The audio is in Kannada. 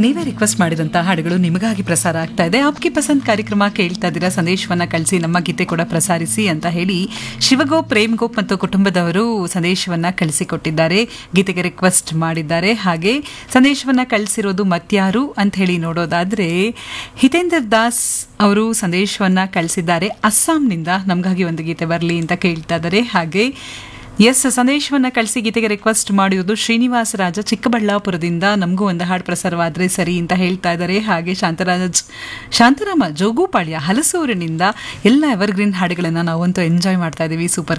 ನೀವೇ ರಿಕ್ವೆಸ್ಟ್ ಮಾಡಿದಂತ ಹಾಡುಗಳು ನಿಮಗಾಗಿ ಪ್ರಸಾರ ಆಗ್ತಾ ಇದೆ ಆಪ್ಗೆ ಪಸಂದ್ ಕಾರ್ಯಕ್ರಮ ಕೇಳ್ತಾ ಇದ್ದೀರಾ ಸಂದೇಶವನ್ನ ಕಳಿಸಿ ನಮ್ಮ ಗೀತೆ ಕೂಡ ಪ್ರಸಾರಿಸಿ ಅಂತ ಹೇಳಿ ಶಿವಗೋಪ್ ಪ್ರೇಮ್ ಗೋಪ್ ಮತ್ತು ಕುಟುಂಬದವರು ಸಂದೇಶವನ್ನ ಕಳಿಸಿಕೊಟ್ಟಿದ್ದಾರೆ ಗೀತೆಗೆ ರಿಕ್ವೆಸ್ಟ್ ಮಾಡಿದ್ದಾರೆ ಹಾಗೆ ಸಂದೇಶವನ್ನ ಕಳಿಸಿರೋದು ಮತ್ಯಾರು ಅಂತ ಹೇಳಿ ನೋಡೋದಾದ್ರೆ ಹಿತೇಂದರ್ ದಾಸ್ ಅವರು ಸಂದೇಶವನ್ನ ಕಳಿಸಿದ್ದಾರೆ ಅಸ್ಸಾಂನಿಂದ ನಮಗಾಗಿ ಒಂದು ಗೀತೆ ಬರಲಿ ಅಂತ ಕೇಳ್ತಾ ಇದ್ದಾರೆ ಹಾಗೆ ಎಸ್ ಸಂದೇಶವನ್ನ ಕಳಿಸಿ ಗೀತೆಗೆ ರಿಕ್ವೆಸ್ಟ್ ಮಾಡಿರೋದು ಶ್ರೀನಿವಾಸ ರಾಜ ಚಿಕ್ಕಬಳ್ಳಾಪುರದಿಂದ ನಮಗೂ ಒಂದು ಹಾಡು ಪ್ರಸಾರವಾದ್ರೆ ಸರಿ ಅಂತ ಹೇಳ್ತಾ ಇದ್ದಾರೆ ಹಾಗೆ ಶಾಂತರಾಜ್ ಶಾಂತರಾಮ ಜೋಗುಪಾಳ್ಯ ಹಲಸೂರಿನಿಂದ ಎಲ್ಲ ಎವರ್ಗ್ರೀನ್ ಹಾಡುಗಳನ್ನ ನಾವಂತೂ ಎಂಜಾಯ್ ಮಾಡ್ತಾ ಇದೀವಿ ಸೂಪರ್